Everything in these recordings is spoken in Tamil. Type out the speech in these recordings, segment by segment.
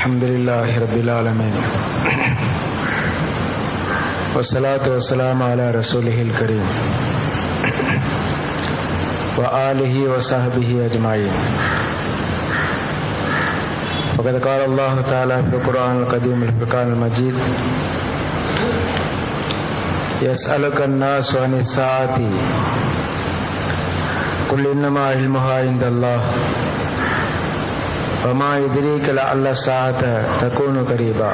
الحمد لله رب العالمين والصلاة والسلام على رسوله الكريم وآله وصحبه أجمعين وقد قال الله تعالى في القرآن القديم الفرقان المجيد يسألك الناس عن الساعة قل إنما علمها عند الله وما يدريك لعل الساعة تكون قريبا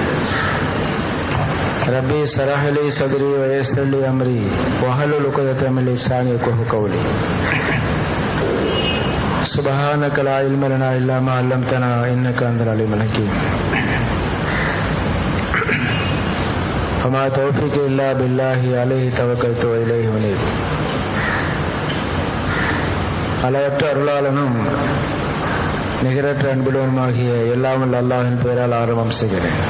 ربي سرح لي صدري ويسر لي أمري وحلل عقدة من لساني يفقهوا قولي سبحانك لا علم لنا إلا ما علمتنا إنك أنت العليم الحكيم وما توفيقي إلا بالله عليه توكلت وإليه منيب அளவற்ற அருளாளனும் நிகரற்ற அன்புடனுமாகிய எல்லாம் வல்ல அல்லாஹின் பெயரால் ஆரம்பம் செய்கிறேன்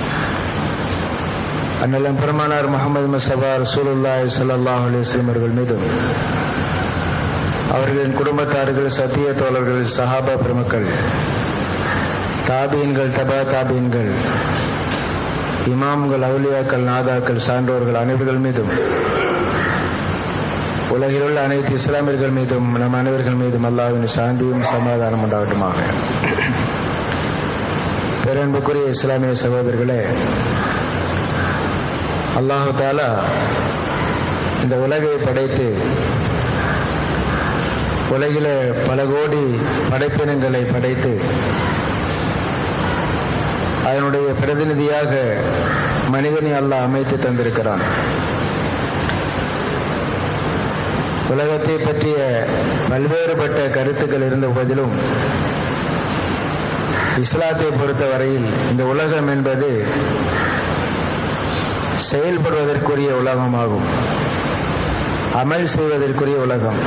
அந்நிலம் பெருமானார் முகமது முசபா ரசூலுல்லாய் சல்லாஹ் அலிஸ்லம் அவர்கள் மீதும் அவர்களின் குடும்பத்தார்கள் சத்திய தோழர்கள் சஹாபா பெருமக்கள் தாபீன்கள் தபா தாபீன்கள் இமாம்கள் அவுலியாக்கள் நாதாக்கள் சான்றோர்கள் அனைவர்கள் மீதும் உலகிலுள்ள அனைத்து இஸ்லாமியர்கள் மீதும் நம் அனைவர்கள் மீதும் அல்லாவின் சாந்தியும் சமாதானம் உண்டாகட்டுமாக பேரன்புக்குரிய இஸ்லாமிய சகோதரர்களே அல்லாஹு தாலா இந்த உலகை படைத்து உலகில பல கோடி படைப்பினங்களை படைத்து அதனுடைய பிரதிநிதியாக மனிதனை அல்லாஹ் அமைத்து தந்திருக்கிறான் உலகத்தை பற்றிய பல்வேறுபட்ட கருத்துக்கள் இருந்த போதிலும் இஸ்லாத்தை பொறுத்தவரையில் இந்த உலகம் என்பது செயல்படுவதற்குரிய உலகமாகும் அமல் செய்வதற்குரிய உலகம்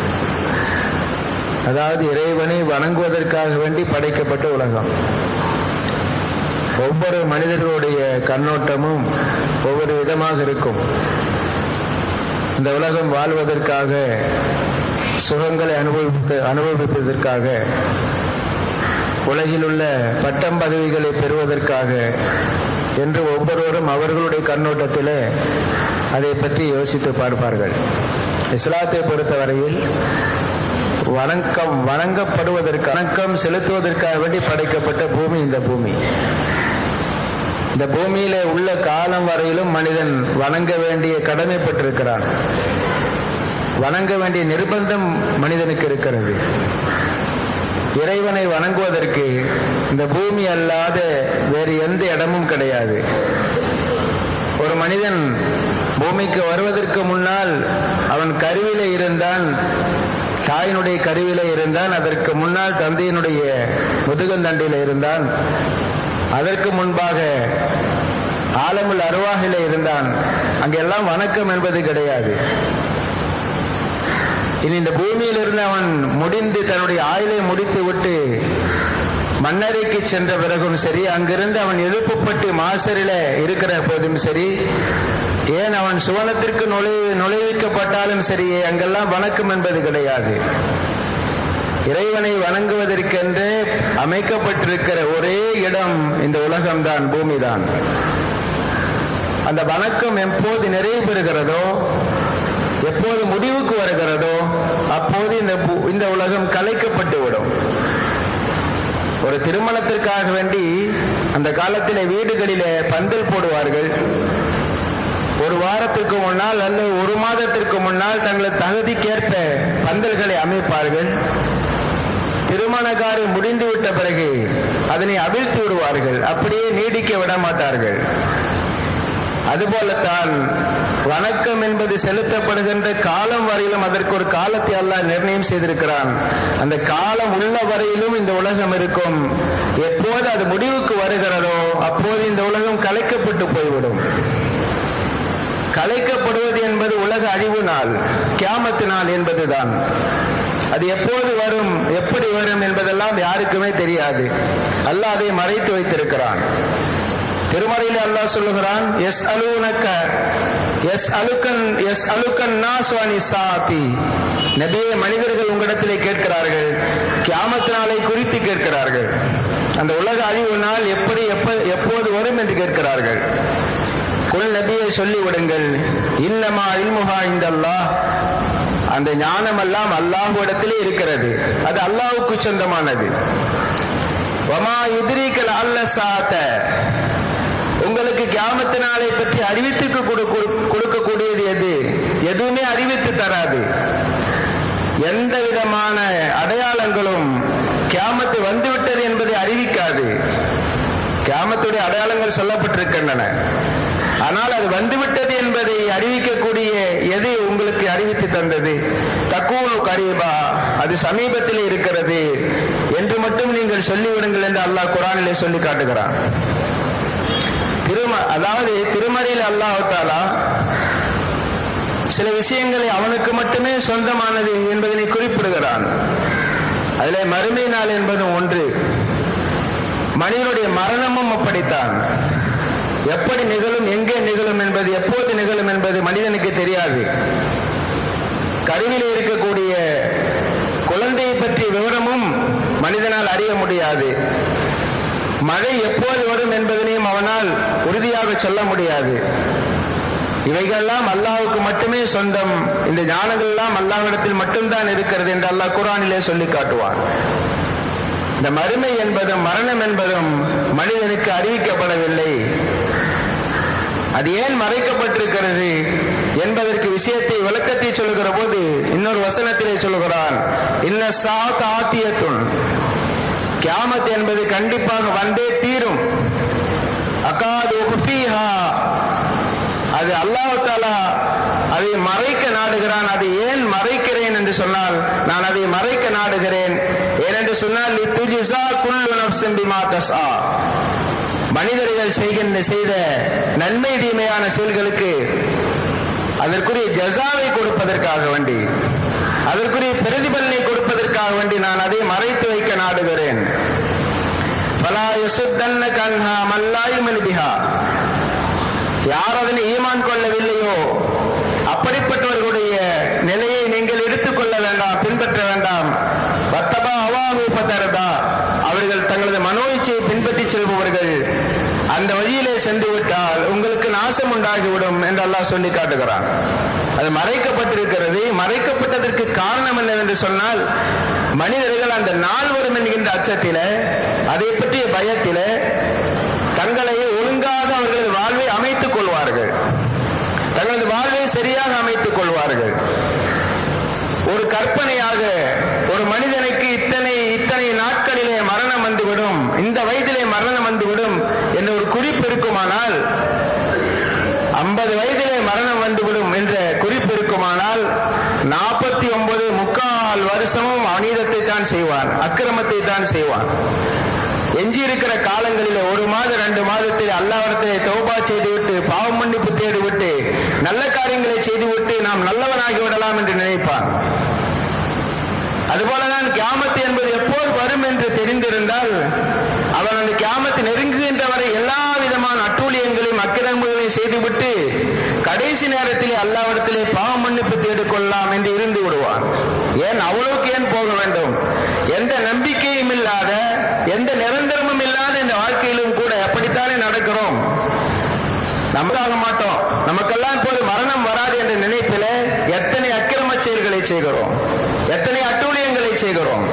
அதாவது இறைவனை வணங்குவதற்காக வேண்டி படைக்கப்பட்ட உலகம் ஒவ்வொரு மனிதர்களுடைய கண்ணோட்டமும் ஒவ்வொரு விதமாக இருக்கும் இந்த உலகம் வாழ்வதற்காக சுகங்களை அனுபவித்து அனுபவிப்பதற்காக உலகில் உள்ள பட்டம் பதவிகளை பெறுவதற்காக என்று ஒவ்வொருவரும் அவர்களுடைய கண்ணோட்டத்திலே அதை பற்றி யோசித்து பார்ப்பார்கள் இஸ்லாத்தை பொறுத்தவரையில் வணக்கம் வணங்கப்படுவதற்கு வணக்கம் செலுத்துவதற்காக வேண்டி படைக்கப்பட்ட பூமி இந்த பூமி இந்த பூமியில உள்ள காலம் வரையிலும் மனிதன் வணங்க வேண்டிய கடமைப்பட்டிருக்கிறான் வணங்க வேண்டிய நிர்பந்தம் மனிதனுக்கு இருக்கிறது இறைவனை வணங்குவதற்கு இந்த பூமி அல்லாத வேறு எந்த இடமும் கிடையாது ஒரு மனிதன் பூமிக்கு வருவதற்கு முன்னால் அவன் கருவில இருந்தான் தாயினுடைய கருவில இருந்தான் அதற்கு முன்னால் தந்தையினுடைய முதுகந்தண்டில இருந்தான் அதற்கு முன்பாக ஆலமுல் அருவாகில இருந்தான் அங்கெல்லாம் வணக்கம் என்பது கிடையாது இனி இந்த பூமியிலிருந்து அவன் முடிந்து தன்னுடைய ஆயுளை முடித்து விட்டு மன்னரைக்கு சென்ற பிறகும் சரி அங்கிருந்து அவன் எழுப்பப்பட்டு மாசரில இருக்கிற போதும் சரி ஏன் அவன் சுவனத்திற்கு நுழை நுழைவிக்கப்பட்டாலும் சரி அங்கெல்லாம் வணக்கம் என்பது கிடையாது இறைவனை வணங்குவதற்கென்று அமைக்கப்பட்டிருக்கிற ஒரே இடம் இந்த உலகம்தான் பூமிதான் அந்த வணக்கம் எப்போது நிறைவு பெறுகிறதோ எப்போது முடிவுக்கு வருகிறதோ அப்போது இந்த இந்த உலகம் கலைக்கப்பட்டு விடும் ஒரு திருமணத்திற்காக வேண்டி அந்த காலத்திலே வீடுகளிலே பந்தல் போடுவார்கள் ஒரு வாரத்திற்கு முன்னால் அல்லது ஒரு மாதத்திற்கு முன்னால் தங்களது தகுதிக்கேற்ப பந்தல்களை அமைப்பார்கள் திருமண காரியம் முடிந்துவிட்ட பிறகு அதனை அவிழ்த்து விடுவார்கள் அப்படியே நீடிக்க விட மாட்டார்கள் அதுபோலத்தான் வணக்கம் என்பது செலுத்தப்படுகின்ற காலம் வரையிலும் அதற்கு ஒரு காலத்தை அல்ல நிர்ணயம் செய்திருக்கிறான் அந்த காலம் உள்ள வரையிலும் இந்த உலகம் இருக்கும் எப்போது அது முடிவுக்கு வருகிறதோ அப்போது இந்த உலகம் கலைக்கப்பட்டு போய்விடும் கலைக்கப்படுவது என்பது உலக அழிவு நாள் கியாமத்து நாள் என்பதுதான் அது எப்போது வரும் எப்படி வரும் என்பதெல்லாம் யாருக்குமே தெரியாது அல்லாஹ் அதை மறைத்து வைத்திருக்கிறான் திருமறையில் அல்லாஹ் சொல்லுகிறான் எஸ் அலுனக்க எஸ் அலுக்கன் எஸ் அலுக்கன் நாஸ்வானி சாத்தி நபியே மனிதர்கள் உங்களிடத்திலே கேட்கிறார்கள் கியாமத்து நாளை குறித்து கேட்கிறார்கள் அந்த உலக அழிவு நாள் எப்படி எப்ப எப்போது வரும் என்று கேட்கிறார்கள் குல் நபியை சொல்லி விடுங்கள் இன்னமா இல்முகா இந்தல்லாஹ் அந்த ஞானமெல்லாம் அல்லாஹ்விடத்திலே இருக்கிறது அது அல்லாஹ்வுக்கு சொந்தமானது வமா எதிரிக்கல் அல்ல சாத்த உங்களுக்கு கியாமத்து நாளை பற்றி அறிவித்து கொடுக்கக்கூடியது எது எதுவுமே அறிவித்து தராது எந்த விதமான அடையாளங்களும் கியாமத்து வந்துவிட்டது என்பதை அறிவிக்காது கியாமத்துடைய அடையாளங்கள் சொல்லப்பட்டிருக்கின்றன ஆனால் அது வந்துவிட்டது என்பதை அறிவிக்கக்கூடிய எது உங்களுக்கு அறிவித்து தந்தது தக்கூனு கரீபா அது சமீபத்தில் இருக்கிறது என்று மட்டும் நீங்கள் சொல்லிவிடுங்கள் என்று அல்லாஹ் குரானிலே சொல்லி காட்டுகிறான் திரும அதாவது திருமறையில் அல்லாஹாலா சில விஷயங்களை அவனுக்கு மட்டுமே சொந்தமானது என்பதனை குறிப்பிடுகிறான் அதில் மறுமை நாள் என்பதும் ஒன்று மனிதனுடைய மரணமும் அப்படித்தான் எப்படி நிகழும் எங்கே நிகழும் என்பது எப்போது நிகழும் என்பது மனிதனுக்கு தெரியாது கருவிலே இருக்கக்கூடிய குழந்தையை பற்றிய விவரமும் மனிதனால் அறிய முடியாது மழை எப்போது வரும் என்பதனையும் அவனால் உறுதியாக சொல்ல முடியாது இவைகளெல்லாம் அல்லாவுக்கு மட்டுமே சொந்தம் இந்த ஞானங்கள் எல்லாம் அல்லாவிடத்தில் மட்டும்தான் இருக்கிறது என்று அல்லாஹ் குரானிலே சொல்லி காட்டுவான் இந்த மறுமை என்பதும் மரணம் என்பதும் மனிதனுக்கு அறிவிக்கப்படவில்லை அது ஏன் மறைக்கப்பட்டிருக்கிறது என்பதற்கு விஷயத்தை விளக்கத்தை சொல்லுகிற போது இன்னொரு வசனத்திலே சொல்லுகிறான் இன்ன சாத் ஆத்தியத்துன் கியாமத் என்பது கண்டிப்பாக வந்தே தீரும் அகாது அது அல்லாஹாலா அதை மறைக்க நாடுகிறான் அதை ஏன் மறைக்கிறேன் என்று சொன்னால் நான் அதை மறைக்க நாடுகிறேன் ஏனென்று சொன்னால் துஜிசா குல்லு நப்சம் பிமா தஸ்ஆ மனிதர்கள் செய்கின்ற செய்த நன்மை தீமையான செயல்களுக்கு அதற்குரிய ஜசாவை கொடுப்பதற்காக வேண்டி அதற்குரிய பிரதிபலனை கொடுப்பதற்காக வேண்டி நான் அதை மறைத்து வைக்க நாடுகிறேன் பலா யுசுத்தன்ன கன்ஹா மல்லாயுமல் பிஹா யார் அதனை ஈமான் கொள்ளவில்லையோ அப்படிப்பட்டவர்களுடைய நிலையை நீங்கள் எடுத்துக்கொள்ள வேண்டாம் பின்பற்ற வேண்டாம் வத்தபா அவாமூபத்தரதா அவர்கள் தங்களது மனோ இச்சையை பின்பற்றி செல்பவர்கள் அந்த வழியிலே சென்று விட்டால் உங்களுக்கு நாசம் உண்டாகிவிடும் என்று அல்லாஹ் சொல்லி காட்டுகிறான் அது மறைக்கப்பட்டிருக்கிறது மறைக்கப்பட்டதற்கு காரணம் என்னவென்று சொன்னால் மனிதர்கள் அந்த நாள் வரும் என்கின்ற அச்சத்தில அதை பற்றிய பயத்தில தங்களை ஒழுங்காக அவர்களது வாழ்வை அமைத்துக் கொள்வார்கள் தங்களது வாழ்வை சரியாக அமைத்துக் கொள்வார்கள் ஒரு கற்பனையாக ஒரு மனிதனுக்கு இத்தனை இத்தனை நாட்களிலே மரணம் வந்துவிடும் இந்த வயதிலே மரணம் வந்துவிடும் என்ற ஒரு குறிப்பு இருக்குமானால் ஐம்பது வயதிலே மரணம் வந்துவிடும் என்ற குறிப்பு இருக்குமானால் நாற்பத்தி ஒன்பது முக்கால் வருஷமும் அநீதத்தை தான் செய்வான் அக்கிரமத்தை தான் செய்வான் எஞ்சி இருக்கிற காலங்களிலே ஒரு மாதம் ரெண்டு மாதத்தில் அல்லாவிடத்திலே தௌபா செய்துவிட்டு பாவம் மன்னிப்பு தேடிவிட்டு நல்ல காரியங்களை செய்துவிட்டு நாம் நல்லவனாகி விடலாம் என்று நினைப்பான் அதுபோலதான் கியாமத்து என்பது எப்போது வரும் என்று தெரிந்திருந்தால் அவன் அந்த கியாமத்து நெருங்குகின்ற வரை எல்லா விதமான அட்டூழியங்களையும் அக்கிரமங்களையும் செய்துவிட்டு கடைசி நேரத்திலே அல்லாவிடத்திலே பாவ மன்னிப்பு தேடிக்கொள்ளலாம் என்று இருந்து விடுவான் ஏன் அவ்வளவுக்கு ஏன் போக வேண்டும் எந்த நம்பிக்கையும் இல்லாத எந்த நிரந்தரமும் இல்லாத இந்த வாழ்க்கையிலும் கூட அப்படித்தானே நடக்கிறோம் நமக்காக மாட்டோம் நமக்கெல்லாம் இப்போது மரணம் வராது என்ற நினைப்பில எத்தனை அக்கிரம செயல்களை செய்கிறோம் எத்தனை அட்டூழியங்களை செய்கிறோம்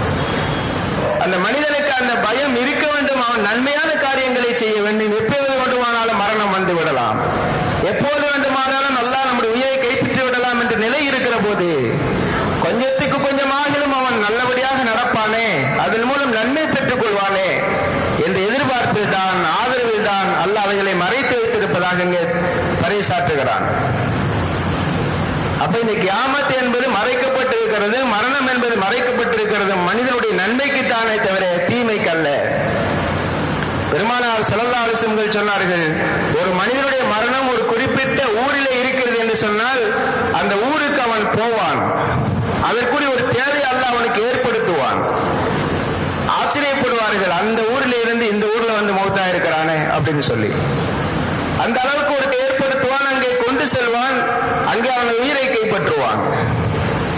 அந்த மனிதனுக்கு அந்த பயம் இருக்க வேண்டும் அவன் நன்மையான காரியங்களை செய்ய வேண்டும் எப்போது வேண்டுமானாலும் மரணம் வந்து விடலாம் எப்போது வேண்டுமானாலும் நல்லா நம்முடைய உயிரை கைப்பற்றி விடலாம் என்ற நிலை இருக்கிற போது கொஞ்சத்துக்கு கொஞ்சமாகிலும் அவன் நல்லபடியாக நடப்பானே அதன் மூலம் நன்மை பெற்றுக் கொள்வானே என்ற எதிர்பார்ப்பில் தான் ஆதரவில் தான் அல்ல அவைகளை மறைத்து வைத்திருப்பதாக இங்கே பறைசாற்றுகிறான் அப்ப இந்த கியாமத் என்பது மறைக்கப்பட்டிருக்கிறது மரணம் என்பது மறைக்கப்பட்டிருக்கிறது மனிதனுடைய நன்மைக்குத்தானே தவிர தீமைக்கு அல்ல பெருமானார் செலல்லா அலிசம்கள் சொன்னார்கள் ஒரு மனிதனுடைய மரணம் ஒரு குறிப்பிட்ட ஊரிலே இருக்கிறது என்று சொன்னால் அந்த ஊருக்கு அவன் போவான் அதற்குரிய ஒரு தேவை அல்ல அவனுக்கு ஏற்படுத்துவான் ஆச்சரியப்படுவார்கள் அந்த ஊர்ல இருந்து இந்த ஊர்ல வந்து மௌத்தா இருக்கிறானே அப்படின்னு சொல்லி அந்த அளவுக்கு ஒரு ஏற்படுத்துவான் அங்கே கொண்டு செல்வான் அங்கே அவன் உயிரை கைப்பற்றுவான்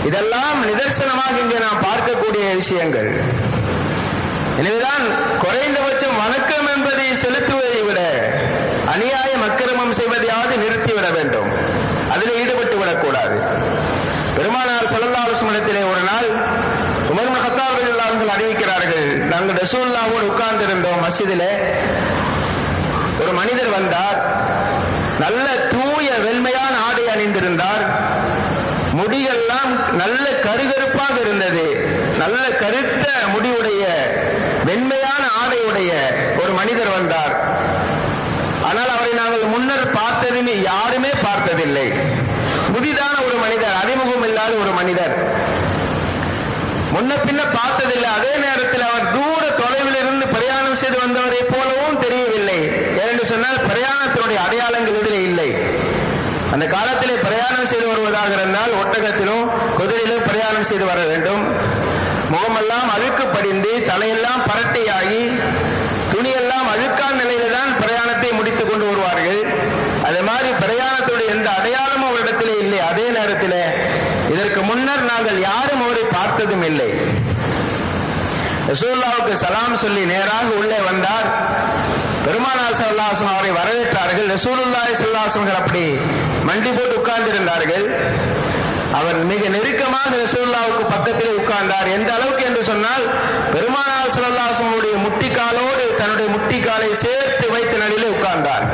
இதெல்லாம் நிதர்சனமாக இங்கே நாம் பார்க்கக்கூடிய விஷயங்கள் எனவேதான் குறைந்தபட்சம் வணக்கம் என்பதை செலுத்துவதை விட அநியாயம் அக்கிரமம் செய்வதையாவது நிறுத்திவிட வேண்டும் அதில் ஈடுபட்டு விடக்கூடாது பெருமானார் செல்லல்லாசம் இடத்திலே ஒரு நாள் உமர் மகத்தாவர்கள் அவர்கள் அறிவிக்கிறார்கள் நாங்கள் ரசூல்லாவோடு உட்கார்ந்திருந்தோம் மசிதிலே ஒரு மனிதர் வந்தார் நல்ல தூய வெண்மையான ஆடை அணிந்திருந்தார் முடியெல்லாம் நல்ல கருகருப்பாக இருந்தது நல்ல கருத்த முடிவுடைய வெண்மையான ஆடையுடைய ஒரு மனிதர் வந்தார் ஆனால் அவரை நாங்கள் முன்னர் பார்த்ததுமே யாருமே பார்த்ததில்லை புதிதான ஒரு மனிதர் அறிமுகம் இல்லாத ஒரு மனிதர் முன்ன பின்ன பார்த்ததில்லை அதே நேரத்தில் அவர் தூர தொலைவில் இருந்து பிரயாணம் செய்து வந்தவரை போலவும் தெரியவில்லை ஏனென்று சொன்னால் பிரயாணத்தினுடைய அடையாளங்கள் இதில் இல்லை அந்த காலத்திலே பிரயாணம் செய்து வருவதாக இருந்தால் ஒட்டகத்திலும் குதிரையிலும் பிரயாணம் செய்து வர வேண்டும் முகமெல்லாம் அழுக்கு படிந்து தலையெல்லாம் பரட்டையாகி துணியெல்லாம் அழுக்கான நிலையில தான் பிரயாணத்தை முடித்துக் கொண்டு வருவார்கள் அது மாதிரி பிரயாணத்துடைய எந்த அடையாளமும் அவரிடத்திலே இல்லை அதே நேரத்தில் இதற்கு முன்னர் நாங்கள் யாரும் அவரை பார்த்ததும் இல்லை ரசூல்லாவுக்கு சலாம் சொல்லி நேராக உள்ளே வந்தார் பெருமானார் சல்லாசம் அவரை வரவேற்றார்கள் ரசூலுல்லாய் சல்லாசங்கள் அப்படி மண்டி போட்டு உட்கார்ந்திருந்தார்கள் அவர் மிக நெருக்கமாக ரசூல்லாவுக்கு பக்கத்திலே உட்கார்ந்தார் எந்த அளவுக்கு என்று சொன்னால் பெருமானார் சல்லாசனுடைய முட்டிக்காலோடு தன்னுடைய முட்டிக்காலை சேர்த்து வைத்த நிலையிலே உட்கார்ந்தார்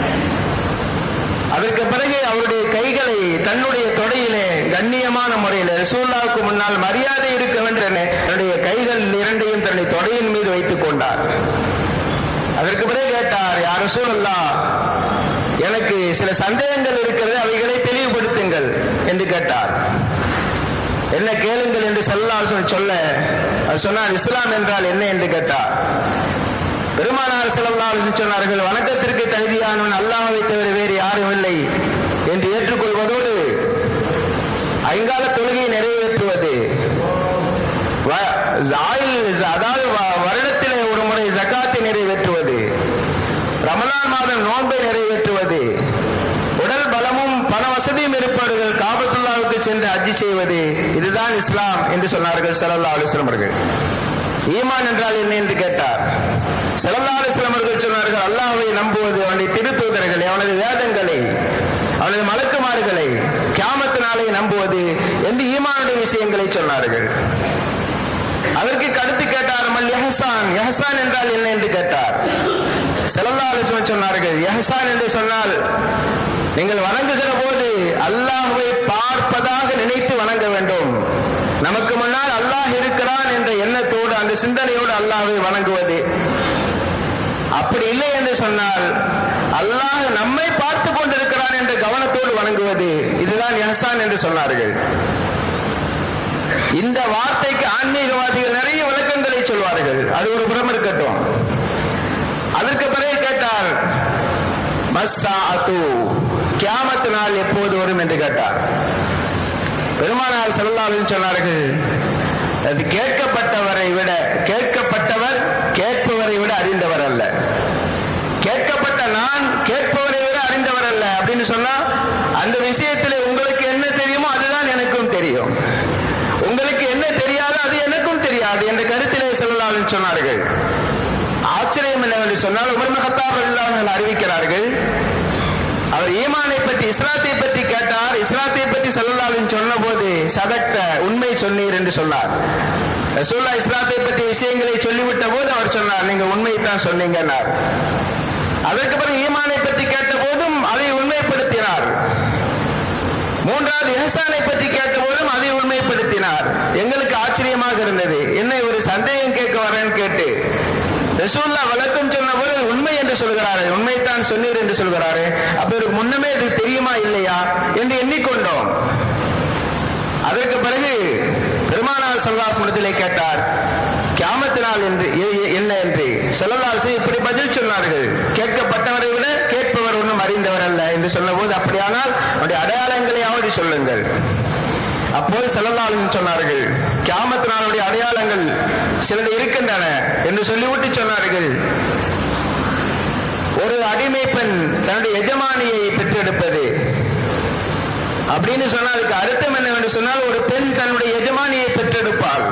அதற்கு பிறகு அவருடைய கைகளை தன்னுடைய தொடையிலே கண்ணியமான முறையில் ரசூல்லாவுக்கு முன்னால் மரியாதை இருக்க வேண்டும் தன்னுடைய கைகள் இரண்டையும் தன்னுடைய தொடையின் மீது வைத்துக் கொண்டார் அதற்கு பிறகு கேட்டார் யார் ரசூலல்லா எனக்கு சில சந்தேகங்கள் இருக்கிறது அவைகளை தெளிவுபடுத்துங்கள் என்று கேட்டார் என்ன கேளுங்கள் என்று செல்லாசன் சொல்ல அவர் சொன்னார் இஸ்லாம் என்றால் என்ன என்று கேட்டார் பெருமானார் செல்லல்லாசன் சொன்னார்கள் வணக்கத்திற்கு தகுதியானவன் அல்லாஹை தவிர வேறு யாரும் இல்லை என்று ஏற்றுக்கொள்வதோடு ஐங்கால தொழுகையை நிறைவேற்றுவது அதாவது வருடத்திலே ஒரு முறை ஜக்காத்தை நிறைவேற்றுவது ரமலான் மாதம் நோன்பை நிறைவேற்றுவது உடல் பலமும் பண வசதியும் இருப்பவர்கள் காபத்துல்லாவுக்கு சென்று அஜி செய்வது இதுதான் இஸ்லாம் என்று சொன்னார்கள் சல்லா அலுவலம் அவர்கள் ஈமான் என்றால் என்ன என்று கேட்டார் சல்லா அலுவலம் அவர்கள் சொன்னார்கள் அல்லாஹை நம்புவது அவனுடைய திருத்தூதர்களை அவனது வேதங்களை அவனது மலக்குமாறுகளை கியாமத்து நாளை நம்புவது என்று ஈமானுடைய விஷயங்களை சொன்னார்கள் அதற்கு கருத்து கேட்டார் மல் எஹசான் எஹசான் என்றால் என்ன என்று கேட்டார் செல்லல்லா அலிஸ்வன் சொன்னார்கள் எஹசான் என்று சொன்னால் நீங்கள் வணங்குகிற போது அல்லாஹுவை பார்ப்பதாக நினைத்து வணங்க வேண்டும் நமக்கு முன்னால் அல்லாஹ் இருக்கிறான் என்ற எண்ணத்தோடு அந்த சிந்தனையோடு அல்லாஹை வணங்குவது அப்படி இல்லை என்று சொன்னால் அல்லாஹ் நம்மை பார்த்து கொண்டிருக்கிறான் என்ற கவனத்தோடு வணங்குவது இதுதான் எஹசான் என்று சொன்னார்கள் இந்த வார்த்தைக்கு ஆன்மீகவாதிகள் நிறைய விளக்கங்களை சொல்வார்கள் அது ஒரு புறம் இருக்கட்டும் அதற்கு பிறகு கேட்டார் மஸ்ஸாஅத்து கியாமத்து நாள் எப்போது வரும் என்று கேட்டார் பெருமானார் செல்லாவின் சொன்னார்கள் அது கேட்கப்பட்டவரை விட கேட்கப்பட்டவர் கேட்பவரை விட அறிந்தவர் அல்ல கேட்கப்பட்ட நான் கேட்பவரை விட அறிந்தவர் அல்ல அப்படின்னு சொன்னா அந்த விஷயத்தில் உங்களுக்கு என்ன தெரியுமோ அதுதான் எனக்கும் தெரியும் உங்களுக்கு என்ன தெரியாதோ அது எனக்கும் தெரியாது என்ற கருத்திலே செல்லலாம்னு சொன்னார்கள் ஆச்சரியம் என்னவென்று சொன்னால் உமர் மகத்தாப் அல்லாமல் அறிவிக்கிறார்கள் அவர் ஈமானை பற்றி இஸ்லாத்தை பற்றி கேட்டார் இஸ்லாத்தை பற்றி செல்லலாவின் சொன்ன போது சதக்க உண்மை சொன்னீர் என்று சொன்னார் ரசூல்லா இஸ்லாத்தை பற்றி விஷயங்களை சொல்லிவிட்ட போது அவர் சொன்னார் நீங்க உண்மையை தான் சொன்னீங்கன்னார் அதற்கு பிறகு ஈமானை பற்றி கேட்ட போதும் அதை உண்மைப்படுத்தினார் மூன்றாவது எஹசானை பற்றி கேட்ட போதும் அதை உண்மைப்படுத்தினார் எங்களுக்கு ஆச்சரியமாக இருந்தது என்ன ஒரு சந்தேகம் கேட்க வரேன்னு கேட்டு ரசூல்லா வழக்கம் சொன்ன போது உண்மை என்று சொல்கிறாரு உண்மைத்தான் சொன்னீர் என்று சொல்கிறாரு அப்ப இவருக்கு முன்னமே இது தெரியுமா இல்லையா என்று எண்ணிக்கொண்டோம் அதற்கு பிறகு பெருமானார் சல்லாசனத்திலே கேட்டார் கியாமத்தினால் என்று என்ன என்று செல்லலாசு இப்படி பதில் சொன்னார்கள் கேட்கப்பட்டவரை விட கேட்பவர் ஒன்றும் அறிந்தவர் அல்ல என்று சொன்னபோது அப்படியானால் அவருடைய அடையாளங்களையாவது சொல்லுங்கள் அப்போது செல்லலாலும் சொன்னார்கள் கியாமத்தினாலுடைய அடையாளங்கள் சிலது இருக்கின்றன என்று சொல்லிவிட்டு சொன்னார்கள் ஒரு அடிமை பெண் தன்னுடைய எஜமானியை பெற்றெடுப்பது அப்படின்னு சொன்னால் அதுக்கு அர்த்தம் என்னவென்று சொன்னால் ஒரு பெண் தன்னுடைய எஜமானியை பெற்றெடுப்பாள்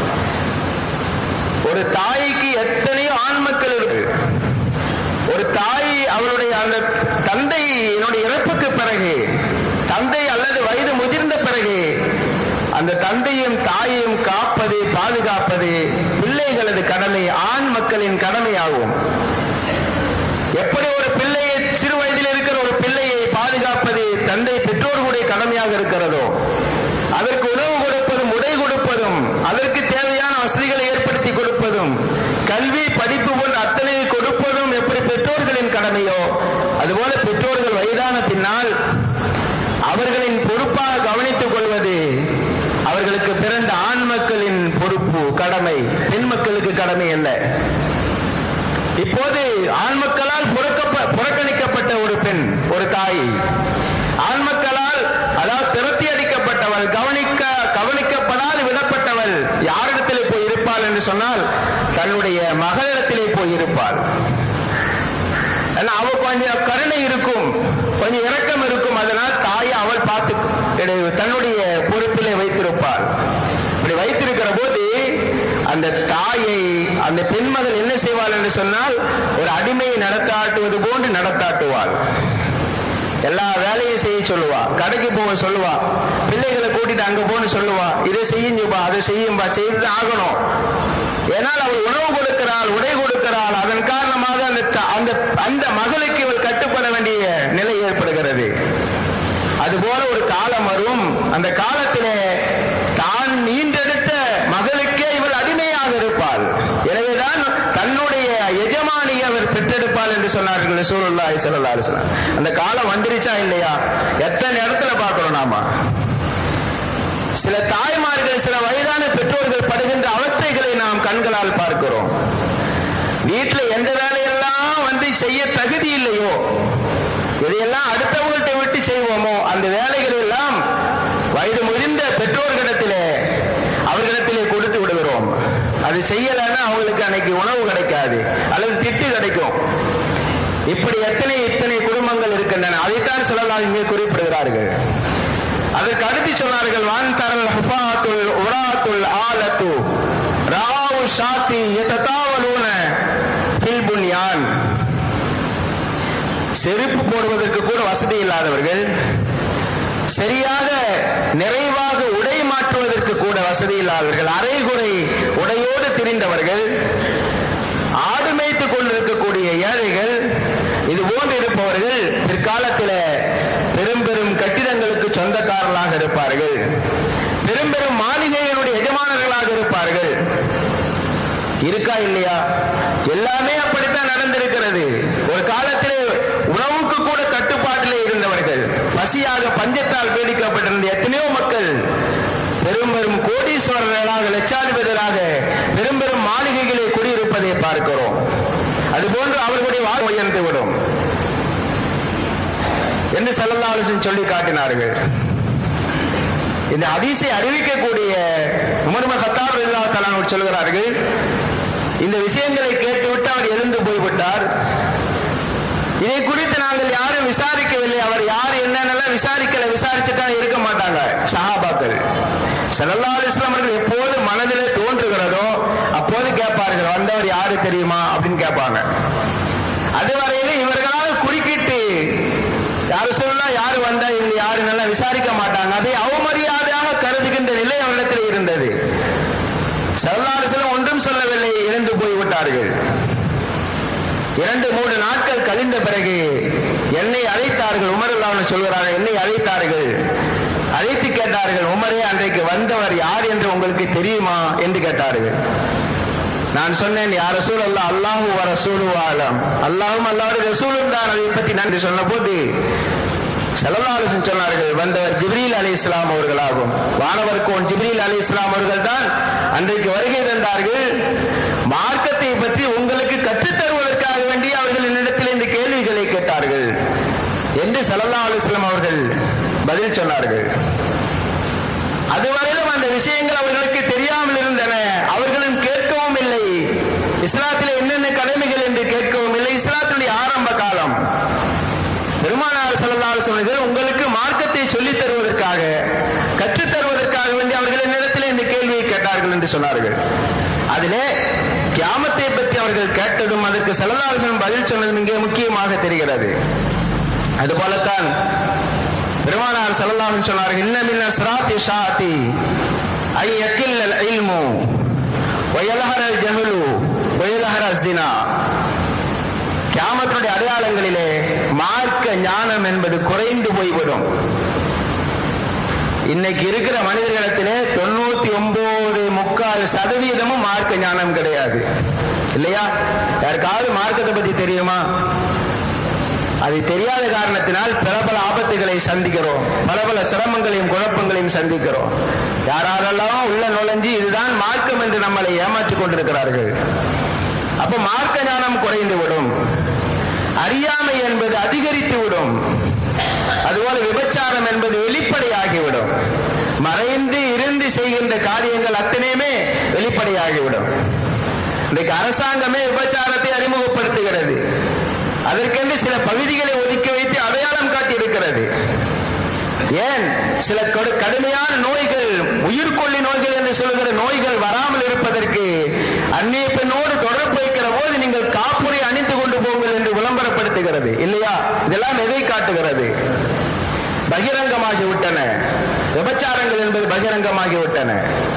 ஒரு தாய்க்கு எத்தனையோ ஆண் மக்கள் இருக்கு ஒரு தாய் அவளுடைய அந்த தந்தை என்னுடைய இறப்புக்கு பிறகு தந்தை அல்லது வயது முதிர்ந்த பிறகு அந்த தந்தையும் தாயையும் காப்பது பாதுகாப்பது பிள்ளைகளது கடமை ஆண் மக்களின் கடமையாகும் எப்படி ஒரு பிள்ளையை சிறு வயதில் இருக்கிற ஒரு பிள்ளையை பாதுகாப்பது தந்தை பெற்றோர்களுடைய கடமையாக இருக்கிறதோ அதற்கு உணவு கொடுப்பதும் உடை கொடுப்பதும் அதற்கு தேவையான வசதிகளை ஏற்படுத்தி கொடுப்பதும் கல்வி படிப்பு போன்ற அத்தனை கொடுப்பதும் எப்படி பெற்றோர்களின் கடமையோ அதுபோல பெற்றோர்கள் வயதான பின்னால் அவர்களின் பொறுப்பாக கவனித்துக் கொள்வது அவர்களுக்கு பிறந்த ஆண் மக்களின் பொறுப்பு கடமை பெண் மக்களுக்கு கடமை அல்ல இப்போது ஆண் மக்களால் புறக்கணிக்கப்பட்ட ஒரு பெண் ஒரு தாய் ஆண் மக்களால் அதாவது திரட்டி அடிக்கப்பட்டவள் கவனிக்க கவனிக்கப்படாது விடப்பட்டவள் யாரிடத்திலே போய் இருப்பாள் என்று சொன்னால் தன்னுடைய மகளிடத்திலே போய் இருப்பாள் அவ கொஞ்சம் கருணை இருக்கும் கொஞ்சம் இரக்கம் இருக்கும் அதனால் தாயை அவள் பார்த்து தன்னுடைய பொறுப்பிலே வைத்திருப்பாள் இப்படி வைத்திருக்கிற போது அந்த தாயை அந்த பெண்மகள் என்ன செய்வாள் என்று சொன்னால் ஒரு அடிமையை நடத்தாட்டுவது போன்று நடத்தாட்டுவாள் எல்லா வேலையும் செய்ய சொல்லுவா கடைக்கு போக சொல்லுவா பிள்ளைகளை கூட்டிட்டு அங்க போன்னு சொல்லுவா இதை செய்யும்பா அதை செய்யும்பா செய்து ஆகணும் ஏனால் அவள் உணவு கொடுக்கிறாள் உடை கொடுக்கிறாள் அதன் காரணமாக அந்த அந்த அந்த மகளுக்கு இவள் கட்டுப்பட வேண்டிய நிலை ஏற்படுகிறது அதுபோல ஒரு காலம் வரும் அந்த காலத்திலே தான் ஈன்றெடுத்த மகளுக்கே இவள் அடிமையாக இருப்பாள் எனவேதான் தன்னுடைய எஜமானியை அவர் பெற்றெடுப்பாள் என்று சொன்னார்கள் சூழல்லாய் செல்லல்லா அந்த காலம் வந்துருச்சா இல்லையா எத்தனை இடத்துல பார்க்கிறோம் நாம சில தாய்மார்கள் சில வயதான பெற்றோர்கள் படுகின்ற அவஸ்தைகளை நாம் கண்களால் பார்க்கிறோம் வீட்டில் எந்த வேலையெல்லாம் வந்து செய்ய தகுதி இல்லையோ இதையெல்லாம் அடுத்தவங்கள்ட்ட விட்டு செய்வோமோ அந்த வேலைகள் எல்லாம் வயது முதிர்ந்த பெற்றோர்களிடத்திலே அவர்களிடத்திலே கொடுத்து விடுகிறோம் அது செய்யலைன்னா அவங்களுக்கு அன்னைக்கு உணவு கிடைக்காது அல்லது திட்டு கிடைக்கும் இப்படி எத்தனை இத்தனை குடும்பங்கள் இருக்கின்றன அதைத்தான் சொல்லலாம் இங்கே குறிப்பிடுகிறார்கள் அதற்கு அடுத்து சொன்னார்கள் வான் தரல் ஹுஃபாத்துல் உராத்துல் ஆலத்து ராவு ஷாத்தி எதத்தாவலூன ஃபில் புன்யான் செருப்பு போடுவதற்கு கூட வசதி இல்லாதவர்கள் சரியாக நிறைவாக உடை மாற்றுவதற்கு கூட வசதி இல்லாதவர்கள் அரைகுறை உடையோடு திரிந்தவர்கள் ஆடு மேய்த்துக் கொண்டிருக்கக்கூடிய ஏழைகள் இது போன்று இருப்பவர்கள் பிற்காலத்தில் பெரும் பெரும் கட்டிடங்களுக்கு சொந்தக்காரர்களாக இருப்பார்கள் பெரும் பெரும் மாளிகைகளுடைய எஜமானர்களாக இருப்பார்கள் இருக்கா இல்லையா எல்லாமே அப்படித்தான் நடந்திருக்கிறது ஒரு காலத்திலே உணவுக்கு கூட கட்டுப்பாட்டிலே இருந்தவர்கள் பசியாக பஞ்சத்தால் பீடிக்கப்பட்டிருந்த எத்தனையோ மக்கள் பெரும் பெரும் கோடீஸ்வரர்களாக லட்சாதிபதிகளாக பெரும் பெரும் மாளிகைகளை குடியிருப்பதை பார்க்கிறோம் அதுபோன்று அவர்களுடைய வாழ் உயர்ந்து விடும் என்று செல்லல்லாலசன் சொல்லி காட்டினார்கள் இந்த அதிசை அறிவிக்கக்கூடிய உமர்ம ஹத்தாப் இல்லா தலான் சொல்கிறார்கள் இந்த விஷயங்களை கேட்டுவிட்டு அவர் எழுந்து போய்விட்டார் இதை குறித்து நாங்கள் யாரும் விசாரிக்கவில்லை அவர் யார் என்னென்னலாம் விசாரிக்கல விசாரிச்சுட்டா இருக்க மாட்டாங்க சஹாபாக்கள் சல்லா அலிஸ்லாம் அவர்கள் எப்போது மனதிலே தோன்றுகிறதோ அப்போது கேட்பார்கள் வந்தவர் யாரு தெரியுமா அப்படின்னு கேட்பாங்க அதுவரையில இவர்களால் குறுக்கிட்டு யாரு சொல்லலாம் யாரு வந்தா இவங்க யாரு நல்லா விசாரிக்க மாட்டாங்க அதை அவமரியாதையாக கருதுகின்ற நிலை அவரிடத்தில் இருந்தது சல்லாசலம் ஒன்றும் சொல்லவில்லை இழந்து போய்விட்டார்கள் இரண்டு மூன்று நாட்கள் கழிந்த பிறகு என்னை அழைத்தார்கள் உமர் அல்லாமல் சொல்கிறார்கள் என்னை அழைத்தார்கள் அழைத்து கேட்டார்கள் உமரே அன்றைக்கு வந்தவர் யார் என்று உங்களுக்கு தெரியுமா என்று கேட்டார்கள் நான் சொன்னேன் யார் ரசூல் அல்லா அல்லாஹு ரசூலு ஆலம் அல்லாஹும் அல்லாவுடைய ரசூலும் தான் அதை பற்றி நன்றி சொன்ன போது செலவாலசன் சொன்னார்கள் வந்தவர் ஜிப்ரீல் அலி இஸ்லாம் அவர்களாகும் வானவர் கோன் ஜிப்ரீல் அலி இஸ்லாம் அவர்கள் தான் அன்றைக்கு வருகை தந்தார்கள் மார்க்கத்தை பற்றி உங்களுக்கு கற்றுத் தருவதற்காக வேண்டி அவர்கள் என்னிடத்தில் இந்த கேள்விகளை கேட்டார்கள் என்று சல்லா அலுவலாம் அவர்கள் பதில் சொன்னார்கள் அதுவரையிலும் அந்த விஷயங்கள் அவர்களுக்கு தெரியாமல் இருந்தன அவர்களும் கேட்கவும் இல்லை இஸ்லாத்தில் என்னென்ன கடமைகள் என்று கேட்கவும் இல்லை இஸ்லாத்தினுடைய ஆரம்ப காலம் பெருமானார் சல்லா சொன்னீர்கள் உங்களுக்கு மார்க்கத்தை சொல்லித் தருவதற்கு கேட்டார்கள் என்று சொன்னார்கள் அதிலே கியாமத்தை பற்றி அவர்கள் கேட்டதும் அதற்கு செலதாரசன் பதில் சொன்னதும் இங்கே முக்கியமாக தெரிகிறது அதுபோலத்தான் பெருமானார் செல்லலாம் சொன்னார்கள் இன்னமின்ன சிராத்தி ஷாத்தி ஐ யக்கில் இல்மு ஒயலஹர ஜஹலு ஒயலஹர ஜினா கியாமத்தினுடைய அடையாளங்களிலே மார்க்க ஞானம் என்பது குறைந்து போய்விடும் இன்னைக்கு இருக்கிற மனிதர்களிடத்திலே தொண்ணூத்தி ஒன்பது முக்கால் சதவீதமும் மார்க்க ஞானம் கிடையாது இல்லையா யாருக்காவது மார்க்கத்தை பத்தி தெரியுமா அது தெரியாத காரணத்தினால் பல பல ஆபத்துகளை சந்திக்கிறோம் பல பல சிரமங்களையும் குழப்பங்களையும் சந்திக்கிறோம் யாரெல்லாம் உள்ள நுழைஞ்சு இதுதான் மார்க்கம் என்று நம்மளை ஏமாற்றிக் கொண்டிருக்கிறார்கள் அப்ப மார்க்க ஞானம் குறைந்து விடும் அறியாமை என்பது அதிகரித்து விடும் அதுபோல விபச்சாரம் என்பது வெளிப்படையாகிவிடும் மறைந்து இருந்து செய்கின்ற காரியங்கள் அத்தனையுமே வெளிப்படையாகிவிடும் இன்றைக்கு அரசாங்கமே விபச்சாரத்தை அறிமுகப்படுத்துகிறது அதற்கென்று சில பகுதிகளை ஒதுக்கி வைத்து அடையாளம் காட்டி இருக்கிறது ஏன் சில கடுமையான நோய்கள் உயிர்கொல்லி நோய்கள் என்று சொல்கிற நோய்கள் வராமல் இருப்பதற்கு அந்நிய பெண்ணோடு தொடர்பு வைக்கிற போது நீங்கள் காப்புரை அணிந்து கொண்டு போங்கள் என்று விளம்பரப்படுத்துகிறது இல்லையா இதெல்லாம் எதை காட்டுகிறது பகிரங்கமாகி விட்டன விபச்சாரங்கள் என்பது பகிரங்கமாகி விட்டன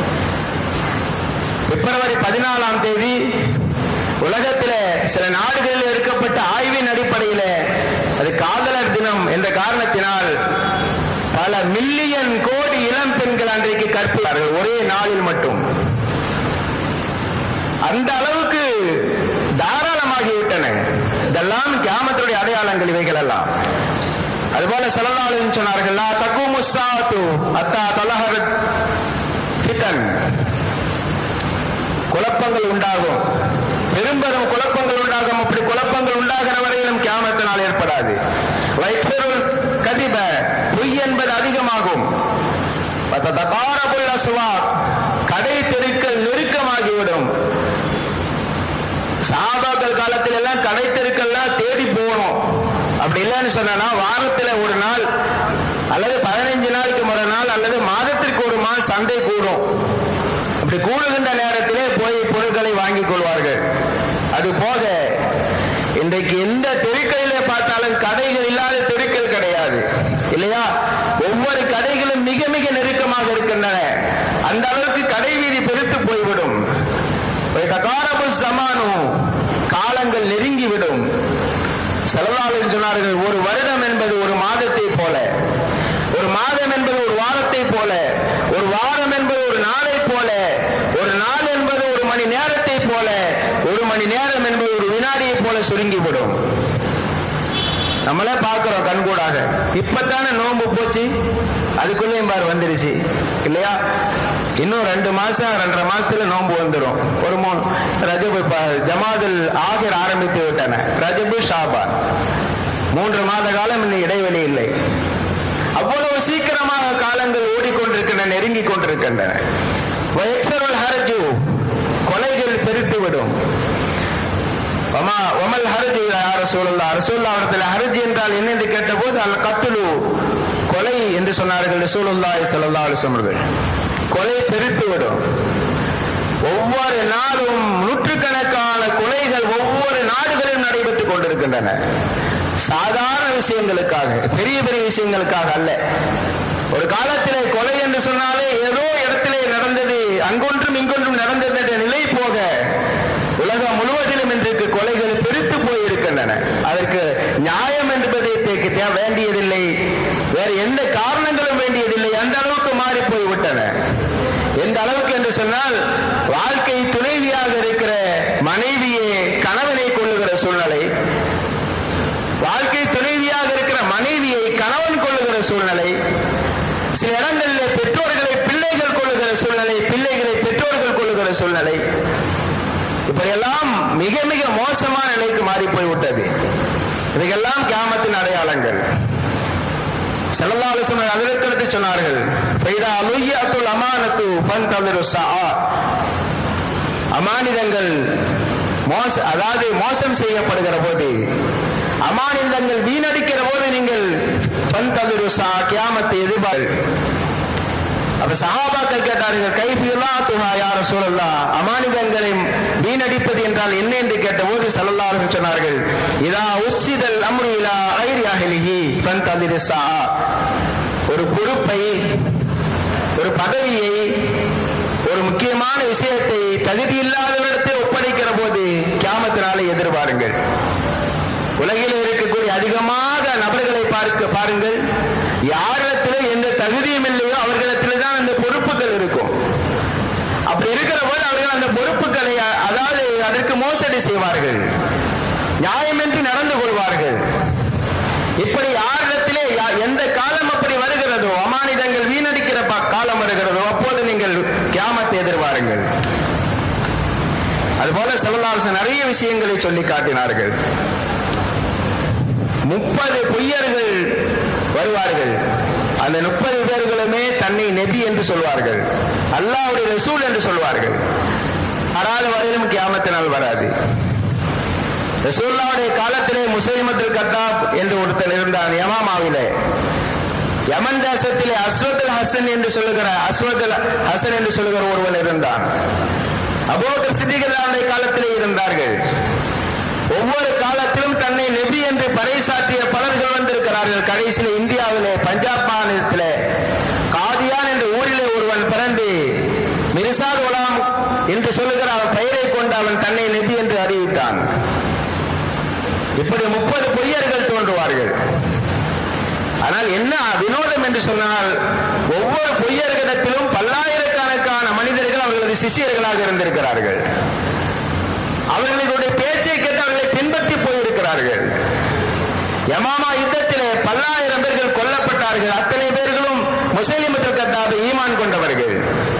பிப்ரவரி பதினாலாம் தேதி உலகத்திலே சில நாடுகளில் எடுக்கப்பட்ட ஆய்வின் அடிப்படையில் அது காதலர் தினம் என்ற காரணத்தினால் பல மில்லியன் கோடி இளம் பெண்கள் அன்றைக்கு கற்பித்தார்கள் ஒரே நாளில் மட்டும் அந்த அளவுக்கு தாராளமாகிவிட்டன இதெல்லாம் கியாமத்துடைய அடையாளங்கள் இவைகள் எல்லாம் அதுபோல செலவாளன் சொன்னார்கள் தக்கு முஸ்தாத்து அத்தா தலஹர் ஃபிதன் குழப்பங்கள் உண்டாகும் பெரும்பெரும் குழப்பங்கள் உண்டாகும் அப்படி குழப்பங்கள் உண்டாகிற வரையிலும் கியாமத்தினால் ஏற்படாது வைத்தருள் கதிப பொய் என்பது அதிகமாகும் சுவா கடை தெருக்கள் நெருக்கமாகிவிடும் சாபாக்கள் காலத்தில் எல்லாம் கடை தெருக்கள்லாம் தேடி போகணும் அப்படி இல்லைன்னு சொன்னா வாரத்தில் ஒரு நாள் அல்லது பதினைஞ்சு நாளைக்கு ஒரு நாள் அல்லது மாதத்திற்கு ஒரு நாள் சந்தை கூடும் அப்படி கூடுகின்ற நேரத்திலே போய் பொருட்களை வாங்கிக் கொள்வார்கள் அது போக இன்றைக்கு எந்த தெருக்களிலே பார்த்தாலும் கடைகள் இல்லாத தெருக்கள் கிடையாது இல்லையா ஒவ்வொரு கடைகளும் மிக மிக நெருக்கமாக இருக்கின்றன அந்த அளவுக்கு கடை வீதி பெருத்து போய்விடும் சமானு காலங்கள் நெருங்கிவிடும் செலவாளர் சொன்னார்கள் ஒரு வருடம் என்பது ஒரு மாதத்தை போல ஒரு மாதம் என்பது ஒரு வாரத்தை போல ஒரு வாரம் என்பது ஒரு நாளை போல ஒரு நாள் என்பது ஒரு மணி நேரத்தை போல ஒரு மணி நேரம் என்பது ஒரு வினாடியை போல சுருங்கிவிடும் நம்மளே பார்க்கிறோம் கண்கூடாக இப்பத்தானே நோன்பு போச்சு அதுக்குள்ளேயும் பாரு வந்துருச்சு இல்லையா இன்னும் ரெண்டு மாசம் ரெண்டரை மாசத்துல நோன்பு வந்துடும் ஒரு மூணு ரஜபு ஜமாதுல் ஆகிர் ஆரம்பித்து விட்டன ரஜபு ஷாபான் மூன்று மாத காலம் இன்னும் இடைவெளி இல்லை அவ்வளவு சீக்கிரமாக காலங்கள் ஓடிக்கொண்டிருக்கின்றன நெருங்கிக் கொண்டிருக்கின்றன ஹரஜு கொலைகள் பெருத்துவிடும் ஒமல் ஹரஜு அரசூல்லா ரசூல்லா அவரத்தில் ஹரஜ் என்றால் என்ன என்று கேட்டபோது அல் கத்துலு கொலை என்று சொன்னார்கள் ரசூலுல்லாய் சல்லா அலிசமர்கள் கொலை பெருத்துவிடும் ஒவ்வொரு நாளும் நூற்றுக்கணக்கான கொலைகள் ஒவ்வொரு நாடுகளிலும் நடைபெற்றுக் கொண்டிருக்கின்றன சாதாரண விஷயங்களுக்காக பெரிய பெரிய விஷயங்களுக்காக அல்ல ஒரு காலத்திலே கொலை என்று சொன்னாலே ஏதோ இடத்திலே நடந்தது அங்கொன்றும் இங்கொன்றும் நடந்தது என்ற நிலை போக உலகம் முழுவதிலும் இன்றைக்கு கொலைகள் பெருத்து போயிருக்கின்றன அதற்கு நியாயம் என்பதை வேண்டியதில்லை வேறு எந்த காரணங்களும் வேண்டியதில்லை அந்த அளவுக்கு மாறி போய்விட்டன எந்த அளவுக்கு என்று சொன்னால் வாழ்க்கை துணைவியாக இருக்கிற மனைவியே கணவனை கொள்ளுகிற சூழ்நிலை வாழ்க்கை துணைவியாக இருக்கிற மனைவியை கணவன் கொள்ளுகிற சூழ்நிலை சில இடங்களில் பெற்றோர்களை பிள்ளைகள் கொள்ளுகிற சூழ்நிலை பிள்ளைகளை பெற்றோர்கள் கொள்ளுகிற சூழ்நிலை இப்படியெல்லாம் மிக மிக மோசமான நிலைக்கு மாறி போய்விட்டது இவையெல்லாம் கியாமத்தின் அடையாளங்கள் செல்லல்லாலு சொன்ன அதற்கடுத்து சொன்னார்கள் பெய்தா அலுய்யாத்துல் அமானத்து ஃபன் தவிர அமானிதங்கள் மோச அதாவது மோசம் செய்யப்படுகிற போது அமானிதங்கள் வீணடிக்கிற போது நீங்கள் பன் தவிர கியாமத்தை எதிர்பார் அப்ப சஹாபாக்கள் கேட்டார்கள் கைஃபியுல்லா துஹா யார சூழல்லா அமானிதங்களை வீணடிப்பது என்றால் என்ன என்று கேட்டபோது சல்லல்லாஹு சொன்னார்கள் இதா உஸ்ஸிதல் அம்ரு இலா கைரி அஹ்லிஹி ஃபன்ததிர் ஸாஆ ஒரு பொறுப்பை ஒரு பதவியை ஒரு முக்கியமான விஷயத்தை தகுதி இல்லாதவரிடத்தை ஒப்படைக்கிற போது கியாமத்தினாலே எதிர்பாருங்கள் உலகில் இருக்கக்கூடிய அதிகமாக நபர்களை பார்க்க பாருங்கள் யாரிடத்திலே எந்த தகுதியும் இல்லையோ அவர்களிடத்திலே தான் அந்த பொறுப்புகள் இருக்கும் அப்படி இருக்கிற போது அவர்கள் அந்த பொறுப்புகளை அதாவது அதற்கு மோசடி செய்வார்கள் நியாயமின்றி நடந்து கொள்வார்கள் இப்படி யாரிடத்திலே எந்த காலம் அப்படி வருகிறதோ அமானிதங்கள் வீணடிக்கிற காலம் வருகிறதோ அப்போது நீங்கள் கியாமத்தை எதிர்பாருங்கள் அதுபோல செல்லலாசன் நிறைய விஷயங்களை சொல்லி காட்டினார்கள் முப்பது பொய்யர்கள் வருவார்கள் அந்த முப்பது பேர்களுமே தன்னை நெபி என்று சொல்வார்கள் அல்லாவுடைய ரசூல் என்று சொல்வார்கள் அறாத வரையிலும் கியாமத்தினால் வராது ரசூல்லாவுடைய காலத்திலே முசைமத்துல் கத்தாப் என்று ஒருத்தன் இருந்தான் யமாமாவிலே யமன் தேசத்திலே அஸ்வத் ஹசன் என்று சொல்லுகிற அஸ்வத் ஹசன் என்று சொல்லுகிற ஒருவன் இருந்தான் அபோகர் சித்திகளாவுடைய காலத்திலே இருந்தார்கள் ஒவ்வொரு காலத்திலும் தன்னை நெபி என்று பறைசாற்றிய பலர்கள் வந்திருக்கிறார்கள் கடைசியில் இந்தியாவிலே பஞ்சாப் மாநிலத்திலே காதியான் என்ற ஊரிலே ஒருவன் பிறந்து மிர்சாத் உலாம் என்று சொல்லுகிற அவன் பெயரை கொண்டு அவன் தன்னை நெபி என்று அறிவித்தான் இப்படி முப்பது பொய்யர்கள் தோன்றுவார்கள் ஆனால் என்ன வினோதம் என்று சொன்னால் ஒவ்வொரு பொய்யர்களிடத்திலும் பல்லாயிரக்கணக்கான மனிதர்கள் அவர்களது சிஷியர்களாக இருந்திருக்கிறார்கள் அவர்களுடைய பேச்சை கேட்டு அவர்களை பின்பற்றி போயிருக்கிறார்கள் யமாமா யுத்தத்திலே பல்லாயிரம் பேர்கள் கொல்லப்பட்டார்கள் அத்தனை பேர்களும் முஸ்லிமத்தில் கத்தாவை ஈமான் கொண்டவர்கள்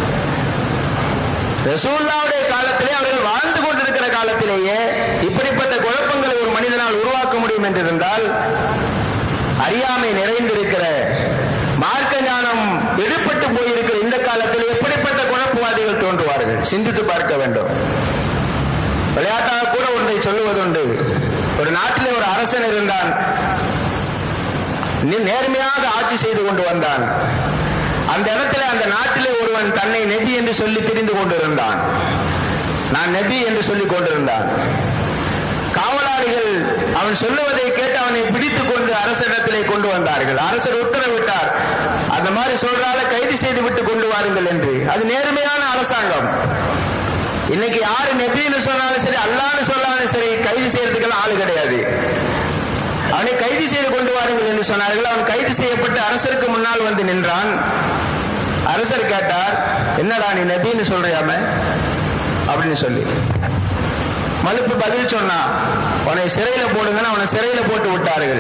ரசூல்லாவுடைய காலத்திலே அவர்கள் வாழ்ந்து கொண்டிருக்கிற காலத்திலேயே இப்படிப்பட்ட குழப்பங்களை ஒரு மனிதனால் உருவாக்க முடியும் என்றிருந்தால் அறியாமை நிறைந்திருக்கிற மார்க்க ஞானம் எடுப்பட்டு போயிருக்கிற இந்த காலத்தில் எப்படிப்பட்ட குழப்பவாதிகள் தோன்றுவார்கள் சிந்தித்து பார்க்க வேண்டும் விளையாட்டாக கூட ஒன்றை சொல்லுவதுண்டு ஒரு நாட்டிலே ஒரு அரசன் இருந்தான் நேர்மையாக ஆட்சி செய்து கொண்டு வந்தான் அந்த இடத்துல அந்த நாட்டிலே ஒருவன் தன்னை நெபி என்று சொல்லி தெரிந்து கொண்டிருந்தான் நான் நெபி என்று சொல்லிக் கொண்டிருந்தான் காவலாளிகள் அவன் சொல்லுவதை கேட்டு அவனை பிடித்துக் கொண்டு அரசரிடத்திலே கொண்டு வந்தார்கள் அரசர் உத்தரவிட்டார் அந்த மாதிரி சொல்றால கைது செய்து விட்டு கொண்டு வாருங்கள் என்று அது நேர்மையான அரசாங்கம் இன்னைக்கு யாரு நெபின்னு சொன்னாலும் சரி அல்லான்னு சொன்னாலும் சரி கைது செய்யறதுக்கெல்லாம் ஆளு கிடையாது அவனை கைது செய்து கொண்டு வாருங்கள் என்று சொன்னார்கள் அவன் கைது செய்யப்பட்டு அரசருக்கு முன்னால் வந்து நின்றான் அரசர் கேட்டார் என்னடா நீ நபின்னு சொல்றியாம அப்படின்னு சொல்லி மலுப்பு பதில் சொன்னா உன்னை சிறையில போடுங்கன்னு அவனை சிறையில போட்டு விட்டார்கள்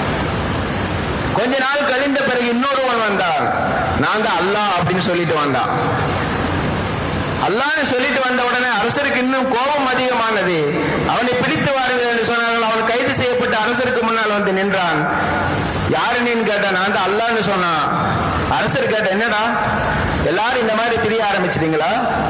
கொஞ்ச நாள் கழிந்த பிறகு இன்னொருவன் வந்தான் நான் தான் அல்லாஹ் அப்படின்னு சொல்லிட்டு வந்தான் அல்லான்னு சொல்லிட்டு வந்த உடனே அரசருக்கு இன்னும் கோபம் அதிகமானது அவனை பிடித்து வாருங்கள் என்று சொன்னார்கள் அவன் கைது செய்யப்பட்டு அரசருக்கு முன்னால் வந்து நின்றான் யாரு நீன்னு கேட்ட நான் தான் அல்லான்னு சொன்னான் அரசர் கேட்ட என்னடா எல்லாரும் இந்த மாதிரி தெரிய ஆரம்பிச்சிட்டீங்களா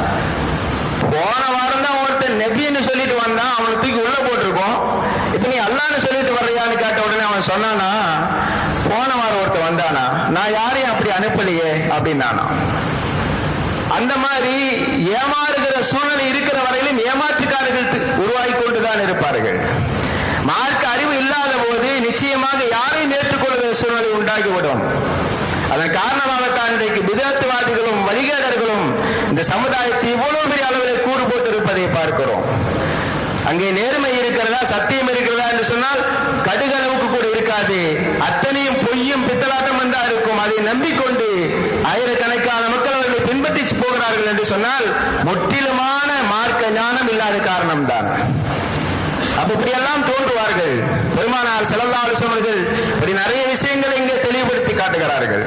போன வாரம் தான் ஒருத்தன் நெபின்னு சொல்லிட்டு வந்தான் அவனை தூக்கி உள்ள போட்டிருக்கோம் இப்ப நீ அல்லான்னு சொல்லிட்டு வர்றியான்னு கேட்ட உடனே அவன் சொன்னானா போன வாரம் ஒருத்தன் வந்தானா நான் யாரையும் அப்படி அனுப்பலையே அப்படின்னானா அந்த மாதிரி ஏமாறுகிற சூழ்நிலை இருக்கிற வரையிலும் ஏமாற்றுக்காரர்கள் உருவாகி கொண்டுதான் இருப்பார்கள் மார்க்க அறிவு இல்லாத போது நிச்சயமாக யாரையும் ஏற்றுக்கொள்கிற சூழ்நிலை உண்டாகிவிடும் அதன் காரணமாகத்தான் இன்றைக்கு விதத்துவாதிகளும் வழிகேடர்களும் இந்த சமுதாயத்தை இவ்வளவு பெரிய அளவில் கூறு போட்டு இருப்பதை பார்க்கிறோம் அங்கே நேர்மை இருக்கிறதா சத்தியம் இருக்கிறதா என்று சொன்னால் கடுகளவுக்கு கூட இருக்காது அத்தனையும் பொய்யும் பித்தலாட்டம் தான் இருக்கும் அதை நம்பிக்கொண்டு ஆயிரக்கணக்கான மக்கள் அவர்களை பின்பற்றி போகிறார்கள் என்று சொன்னால் முற்றிலுமான மார்க்க ஞானம் இல்லாத காரணம்தான் அப்ப இப்படியெல்லாம் தோன்றுவார்கள் பெருமானார் செலல்லா அவர்கள் இப்படி நிறைய விஷயங்களை இங்கே தெளிவுபடுத்தி காட்டுகிறார்கள்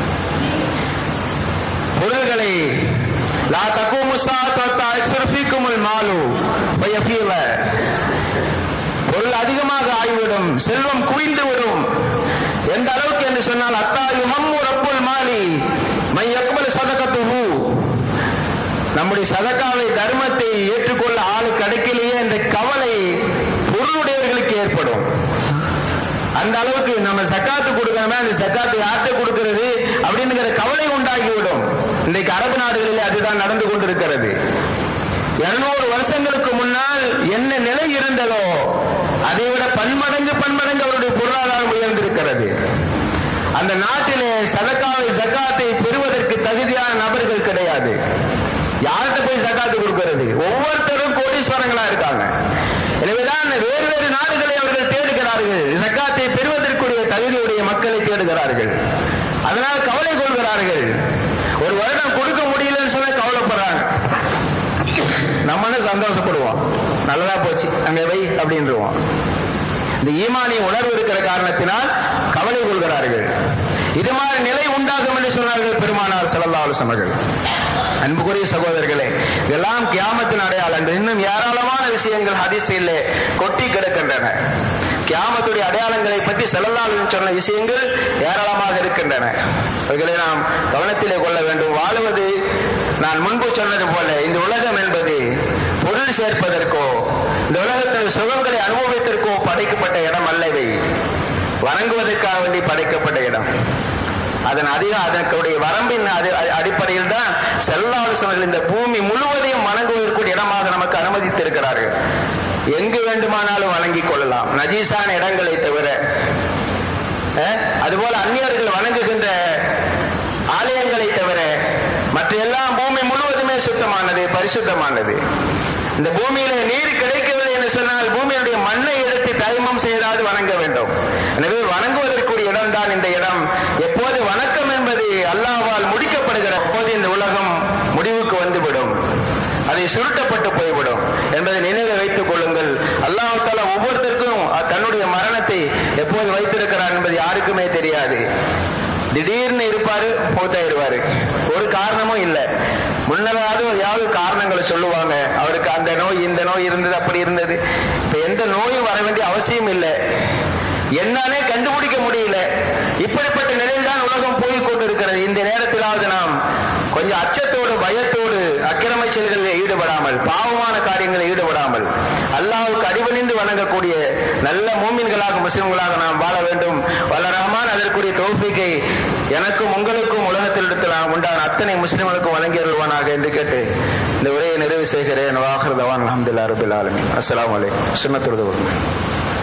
பொருள்களை லா தக்குமு சாத்துல் மாலு பயஃபீல பொருள் அதிகமாக ஆகிவிடும் செல்வம் குவிந்து விடும் எந்த அளவுக்கு என்று சொன்னால் அத்தாயு மம்மு ரப்புல் மாலி மை அக்பல் சதகத்துஹு நம்முடைய சதக்காவை தர்மத்தை ஏற்றுக்கொள்ள ஆளு கிடைக்கலையே என்ற கவலை பொருளுடையவர்களுக்கு ஏற்படும் அந்த அளவுக்கு நம்ம சக்காத்து கொடுக்கணுமே அந்த சக்காத்து யார்கிட்ட கொடுக்கிறது அப்படிங்கிற கவலை உண்டாகிவிடும் இன்றைக்கு அரபு நாடுகளில் அதுதான் நடந்து கொண்டிருக்கிறது இருநூறு வருஷங்களுக்கு முன்னால் என்ன நிலை இருந்ததோ அதை விட பன்மடங்கு பன்மடங்கு அவருடைய பொருளாதாரம் உயர்ந்திருக்கிறது அந்த நாட்டிலே சதக்காவை ஜக்காத்தை பெறுவதற்கு தகுதியான நபர்கள் கிடையாது யார்கிட்ட போய் ஜக்காத்து கொடுக்கிறது ஒவ்வொருத்தரும் கோடீஸ்வரங்களா இருக்காங்க எனவேதான் வேறு வேறு நாடுகளை அவர்கள் தேடுகிறார்கள் ஜக்காத்தை பெறுவதற்குரிய தகுதியுடைய மக்களை தேடுகிறார்கள் அதனால் கவலை கொள்கிறார்கள் ஒரு வருடம் கொடுக்க முடியலன்னு சொன்னா கவலைப்படுறாங்க நம்மளும் சந்தோஷப்படுவோம் நல்லதா போச்சு அங்க வை அப்படின்றவோம் இந்த ஈமானிய உணர்வு இருக்கிற காரணத்தினால் கவலை கொள்கிறார்கள் இது மாதிரி நிலை உண்டாகும் என்று சொன்னார்கள் பெருமானார் செல்லல்லா அவர்கள் அன்புக்குரிய சகோதரர்களே இதெல்லாம் கியாமத்தின் அடையாளங்கள் இன்னும் ஏராளமான விஷயங்கள் ஹதிசையில் கொட்டி கிடக்கின்றன கியாமத்துடைய அடையாளங்களை பற்றி செல்லல்லாலும் சொன்ன விஷயங்கள் ஏராளமாக இருக்கின்றன அவைகளை நாம் கவனத்திலே கொள்ள வேண்டும் வாழுவது நான் முன்பு சொன்னது போல இந்த உலகம் என்பது பொருள் சேர்ப்பதற்கோ இந்த உலகத்தில் சுகங்களை அனுபவித்திற்கோ படைக்கப்பட்ட இடம் அல்லவை வணங்குவதற்காக வேண்டி படைக்கப்பட்ட இடம் அதன் அதிக அதனுடைய வரம்பின் அடிப்படையில் தான் செல்லாலோசனர்கள் இந்த பூமி முழுவதையும் வணங்குவதற்குரிய இடமாக நமக்கு அனுமதித்திருக்கிறார்கள் எங்கு வேண்டுமானாலும் வணங்கிக் கொள்ளலாம் நஜீசான இடங்களை தவிர அதுபோல அந்நியர்கள் வணங்குகின்ற ஆலயங்களை தவிர மற்ற எல்லாம் பூமி முழுவதுமே சுத்தமானது பரிசுத்தமானது இந்த பூமியில நீர் கிடைக்கவில்லை என்று சொன்னால் பூமியுடைய மண்ணை எடுத்து தயமம் செய்தாவது வணங்க வேண்டும் எனவே வணங்குவதற்குரிய இடம் தான் இந்த இடம் எப்போது வணக்கம் என்பது அல்லாவால் முடிக்கப்படுகிற அப்போது இந்த உலகம் முடிவுக்கு வந்துவிடும் அதை சுருட்டப்பட்டு போய்விடும் என்பதை நினைவு வைத்துக் கொள்ளுங்கள் அல்லாஹால ஒவ்வொருத்தருக்கும் தன்னுடைய மரணத்தை எப்போது வைத்திருக்கிறார் என்பது யாருக்குமே தெரியாது திடீர்னு இருப்பாரு மூத்தாயிருவாரு ஒரு காரணமும் இல்லை முன்னதாவது ஏதாவது காரணங்களை சொல்லுவாங்க அவருக்கு அந்த நோய் இந்த நோய் இருந்தது அப்படி இருந்தது இப்ப எந்த நோயும் வர வேண்டிய அவசியம் இல்லை என்னாலே கண்டுபிடிக்க முடியல இப்படிப்பட்ட நிலையில் தான் உலகம் போய் கொண்டிருக்கிறது இந்த நேரத்திலாவது நாம் கொஞ்சம் அச்சத்தோடு பயத்தோடு அக்கிரம செயல்களில் ஈடுபடாமல் பாவமான காரியங்களில் ஈடுபடாமல் அல்லாவுக்கு அடிபணிந்து வணங்கக்கூடிய நல்ல மூமின்களாக முஸ்லிம்களாக நாம் வாழ வேண்டும் வளராமல் அதற்குரிய தோப்பிக்கை எனக்கும் உங்களுக்கும் உலகத்தில் இடத்தில் உண்டான அத்தனை முஸ்லிம்களுக்கும் வழங்கி அருள்வானாக என்று கேட்டு இந்த உரையை நிறைவு செய்கிறேன் வாஹர் தவான் அஹமதுல்லா ரபுல் ஆலமி அஸ்லாம் வலைக்கம் சுண்ணத்துறது